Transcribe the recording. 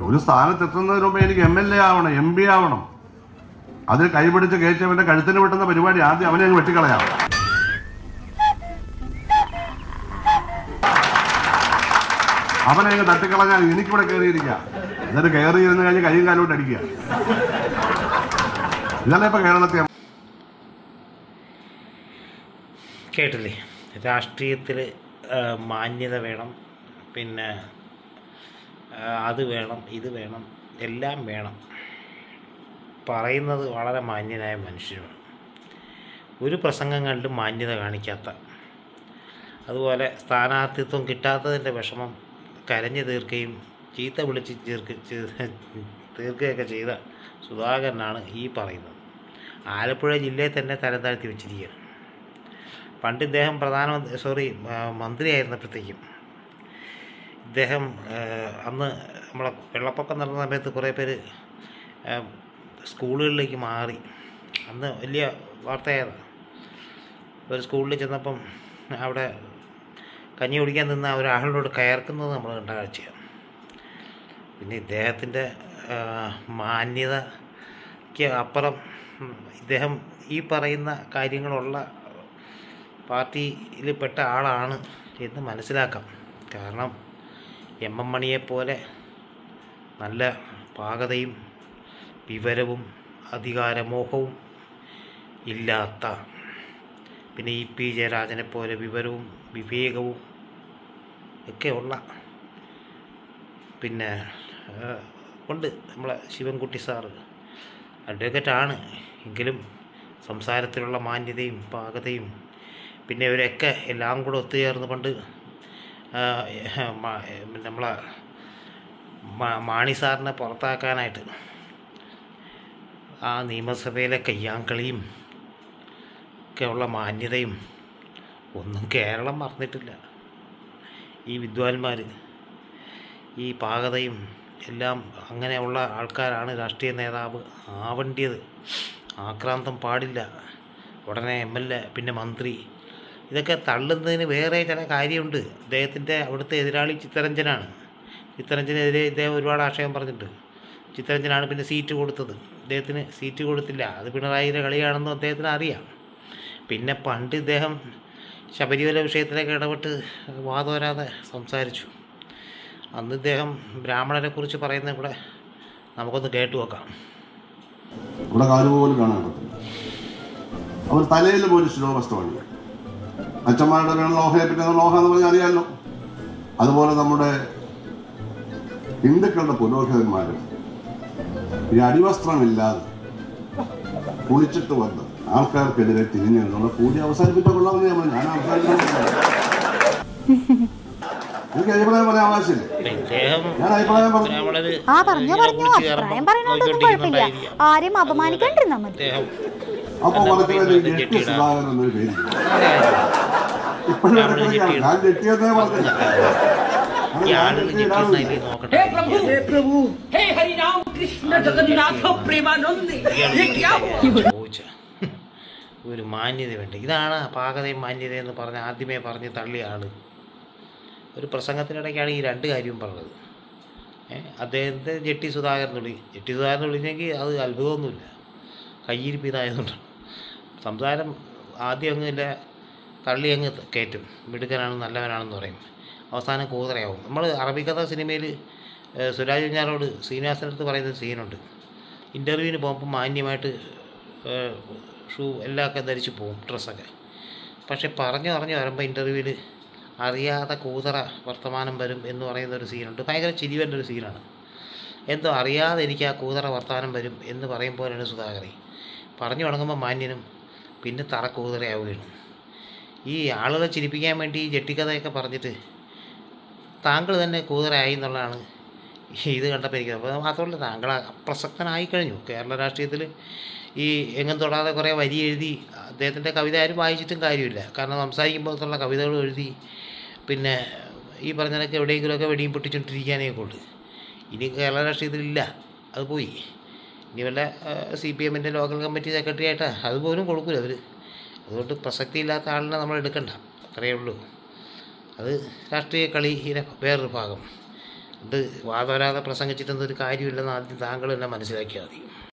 ഒരു സ്ഥാനത്തെത്തുന്നതിന് മുമ്പ് എനിക്ക് എം എൽ എ ആവണം എം പി ആവണം അതിൽ കൈപിടിച്ച് കയറ്റിയവന്റെ കഴുത്തിന് വെട്ടുന്ന പരിപാടി ആദ്യം അവനെ അങ്ങ് വെട്ടിക്കളയാം അവനെ അങ്ങ് തട്ടിക്കളഞ്ഞാൽ എനിക്കിവിടെ കയറിയിരിക്കാം എന്നിട്ട് കയറി ഇരുന്ന് കഴിഞ്ഞ് കൈയും കാലോട്ട് അടിക്കുക ഇതല്ലേ ഇപ്പൊ കേരളത്തിൽ കേട്ടില്ലേ രാഷ്ട്രീയത്തിൽ മാന്യത വേണം പിന്നെ ആ, അത് വേണം ഇത് വേണം എല്ലാം വേണം പറയുന്നത് വളരെ മാന്യനായ മനുഷ്യനാണ് ഒരു പ്രസംഗങ്ങളിലും മാന്യത കാണിക്കാത്ത അതുപോലെ സ്ഥാനാർത്ഥിത്വം കിട്ടാത്തതിൻ്റെ വിഷമം കരഞ്ഞു തീർക്കുകയും ചീത്ത വിളിച്ച് തീർക്ക തീർക്കുകയൊക്കെ ചെയ്ത സുധാകരനാണ് ഈ പറയുന്നത് ആലപ്പുഴ ജില്ലയെ തന്നെ തരം താഴ്ത്തി വെച്ചിരിക്കുകയാണ് പണ്ട് ഇദ്ദേഹം പ്രധാനമന്ത്രി സോറി മന്ത്രിയായിരുന്നപ്പോഴത്തേക്കും ഇദ്ദേഹം ആ, അന്ന് നമ്മളെ വെള്ളപ്പൊക്കം നടന്ന സമയത്ത് കുറേ പേര് ആ, സ്കൂളുകളിലേക്ക് മാറി അന്ന് വലിയ വാർത്തയായിരുന്നു ഒരു സ്കൂളിൽ ചെന്നപ്പം അവിടെ കഞ്ഞി കുടിക്കാൻ നിന്ന ഒരാളിനോട് കയർക്കുന്നത് നമ്മൾ കണ്ട കാഴ്ചയാണ് പിന്നെ ഇദ്ദേഹത്തിൻ്റെ ആ, മാന്യതയ്ക്ക് അപ്പുറം ഉം, ഇദ്ദേഹം ഈ പറയുന്ന കാര്യങ്ങളുള്ള പാർട്ടിയിൽപ്പെട്ട ആളാണ് എന്ന് മനസ്സിലാക്കാം കാരണം എം എം മണിയെപ്പോലെ നല്ല പാകതയും വിവരവും അധികാരമോഹവും ഇല്ലാത്ത പിന്നെ ഇ പി ജയരാജനെ പോലെ വിവരവും വിവേകവും ഒക്കെയുള്ള പിന്നെ ആ, ഉണ്ട് നമ്മളെ ശിവൻകുട്ടി സാറ് അഡ്വക്കേറ്റാണ് എങ്കിലും സംസാരത്തിലുള്ള മാന്യതയും പാകതയും പിന്നെ ഇവരൊക്കെ എല്ലാം കൂടെ ഒത്തുചേർന്ന് പണ്ട് ആ, മ- നമ്മളെ മാ- മാണി സാറിനെ പുറത്താക്കാനായിട്ട് ആ നിയമസഭയിലെ കയ്യാങ്കളിയും ഒക്കെയുള്ള മാന്യതയും ഒന്നും കേരളം മറന്നിട്ടില്ല ഈ വിദ്വാൻമാർ ഈ പാകതയും എല്ലാം അങ്ങനെയുള്ള ആൾക്കാരാണ് രാഷ്ട്രീയ നേതാവ് ആവേണ്ടിയത് ആക്രാന്തം പാടില്ല ഉടനെ എം എൽ എ പിന്നെ മന്ത്രി ഇതൊക്കെ തള്ളുന്നതിന് വേറെ ചില കാര്യമുണ്ട് അദ്ദേഹത്തിൻ്റെ അവിടുത്തെ എതിരാളി ചിത്തരഞ്ജനാണ് ചിത്തരഞ്ജനെതിരെ ഇദ്ദേഹം ഒരുപാട് ആശയം പറഞ്ഞിട്ടുണ്ട് ചിത്തരഞ്ജനാണ് പിന്നെ സീറ്റ് കൊടുത്തത് അദ്ദേഹത്തിന് സീറ്റ് കൊടുത്തില്ല അത് പിണറായിയുടെ കളിയാണെന്നും അദ്ദേഹത്തിന് അറിയാം പിന്നെ പണ്ട് ഇദ്ദേഹം ശബരിമല വിഷയത്തിലൊക്കെ ഇടപെട്ട് വാദോരാതെ സംസാരിച്ചു അന്ന് ഇദ്ദേഹം ബ്രാഹ്മണരെ കുറിച്ച് പറയുന്ന ഇവിടെ നമുക്കൊന്ന് കേട്ടു നോക്കാം ഇവിടെ കാല് പോലും കാണാൻ പറ്റില്ല അവർ തലയിൽ പോലും ശിരോവസ്ത്രമല്ല അച്ഛന്മാരുടെ വേണം ലോഹയെ പറ്റി ലോഹ എന്ന് പറഞ്ഞാൽ അറിയാമല്ലോ അതുപോലെ നമ്മുടെ ഹിന്ദുക്കളുടെ പുരോഹിതന്മാരും ഈ അടിവസ്ത്രമില്ലാതെ കുളിച്ചിട്ട് വന്ന് ആൾക്കാർക്കെതിരെ തിരിഞ്ഞു എന്നുള്ള കൂടി അവസാനിപ്പിച്ച കൊള്ളാമെന്ന് ഞാൻ പറഞ്ഞു. ഞാൻ അവസാനിപ്പിച്ചിട്ടില്ല എനിക്ക് അഭിപ്രായം പറയാൻ ആവശ്യമില്ല അപ്പം ഇദ്ദേഹം ഞാൻ അഭിപ്രായം പറഞ്ഞു ബ്രാഹ്മണര് ആ പറഞ്ഞോ ഇങ്ങനെ പറഞ്ഞോ കുളിച്ച് കയറുമ്പം അഭിപ്രായം പറയുന്നതൊന്നും കുഴപ്പമില്ല നോക്കിക്കൊണ്ടിരിക്കുന്നുണ്ടായിരിക്കാം. ആരെയും അപമാനിക്കണ്ടിരുന്നാ മതി ഇദ്ദേഹം അപ്പൊ എന്താ കുറച്ച് പേര് പറയുന്നത്? ജെട്ടി ജെട്ടിയിടാം. സുധാകരൻ എന്നൊരു പേര് ഇപ്പോഴും ബ്രാഹ്മണൻ ഇടയ്ക്കിടയ്ക്കാണ്. ജെട്ടിയിടും. ഞാൻ ജെട്ടിയെന്നേ പറഞ്ഞില്ല അത് ഈ ഞാൻ ആളുകൾ ജെട്ടി ഇടാറില്ല. ജെട്ടിയിടുന്നതിൽ നോക്കട്ടെ हे प्रभु हे हरिनाम कृष्ण जगन्नाथ प्रेमानंद ये क्या हुआ ചോദിച്ച ഒരു മാന്യത വേണ്ട ഇതാണ് പാകതയും മാന്യതയും എന്ന് പറഞ്ഞ് ആദ്യമേ പറഞ്ഞ് തള്ളിയ ആള് ഒരു പ്രസംഗത്തിനിടയ്ക്കാണ് ഈ രണ്ട് കാര്യവും പറഞ്ഞത് ഏ അദ്ദേഹത്തെ ജെട്ടി സുധാകരൻ വിളി ജെട്ടി സുധാകരൻ വിളിച്ചെങ്കിൽ അത് അത്ഭുതമൊന്നുമില്ല കയ്യിരിപ്പ് ഇതായതുകൊണ്ടാണ് സംസാരം ആദ്യം അങ്ങ് ഇല്ല തള്ളി അങ്ങ് കയറ്റും മിടുക്കനാണ് നല്ലവനാണെന്ന് പറയും അവസാനം കൂതറയാവും നമ്മൾ അറബിക്കഥ സിനിമയിൽ സുരാജ് കുഞ്ഞാറോട് ശ്രീനിവാസൻ്റെ അടുത്ത് പറയുന്ന സീനുണ്ട് ഇൻ്റർവ്യൂവിന് പോകുമ്പോൾ മാന്യമായിട്ട് ഏഹ്, ഷൂ എല്ലാം ഒക്കെ ധരിച്ച് പോകും ഡ്രസ്സൊക്കെ പക്ഷെ പറഞ്ഞു പറഞ്ഞു വരുമ്പോൾ ഇൻ്റർവ്യൂവിൽ അറിയാതെ കൂതറ വർത്തമാനം വരും എന്ന് പറയുന്ന ഒരു സീനുണ്ട് ഭയങ്കര ചിരി വരുന്ന ഒരു സീനാണ് എന്തോ അറിയാതെ എനിക്ക് ആ കൂതറ വർത്തമാനം വരും എന്ന് പറയുമ്പോഴാണ് സുധാകരൻ പറഞ്ഞു തുടങ്ങുമ്പോൾ മാന്യനും പിന്നെ തറ കൂതറയാവുകയാണ് ഈ ആളുകളെ ചിരിപ്പിക്കാൻ വേണ്ടി ഈ ജെട്ടിക്കഥയൊക്കെ പറഞ്ഞിട്ട് താങ്കൾ തന്നെ കൂതറയായി എന്നുള്ളതാണ് ഇത് കണ്ടപ്പോൾ എനിക്ക് അപ്പോൾ മാത്രമല്ല താങ്കൾ അപ്രസക്തനായി കഴിഞ്ഞു കേരള രാഷ്ട്രീയത്തിൽ ഈ എങ്ങും തൊടാതെ കുറേ വരി എഴുതി അദ്ദേഹത്തിൻ്റെ കവിത ആരും വായിച്ചിട്ടും കാര്യമില്ല കാരണം സംസാരിക്കുമ്പോഴത്തുള്ള കവിതകൾ എഴുതി പിന്നെ ഈ പറഞ്ഞതൊക്കെ എവിടെയെങ്കിലുമൊക്കെ വെടിയും പൊട്ടിച്ചുകൊണ്ടിരിക്കാനേ ഉള്ളൂ ഇനി കേരള രാഷ്ട്രീയത്തിലില്ല അത് പോയി ഇനി വല്ല സി പി എമ്മിൻ്റെ ലോക്കൽ കമ്മിറ്റി സെക്രട്ടറി ആയിട്ടാ അതുപോലും കൊടുക്കില്ല അവർ അതുകൊണ്ട് പ്രസക്തിയില്ലാത്ത ആളിനെ നമ്മൾ എടുക്കണ്ട അത്രയേ ഉള്ളൂ അത് രാഷ്ട്രീയ കളിയിലെ വേറൊരു ഭാഗം ഇത് വാതോരാതെ പ്രസംഗിച്ചിട്ടൊന്നും ഒരു കാര്യമില്ലെന്ന് ആദ്യം താങ്കൾ തന്നെ മനസ്സിലാക്കിയാൽ മതി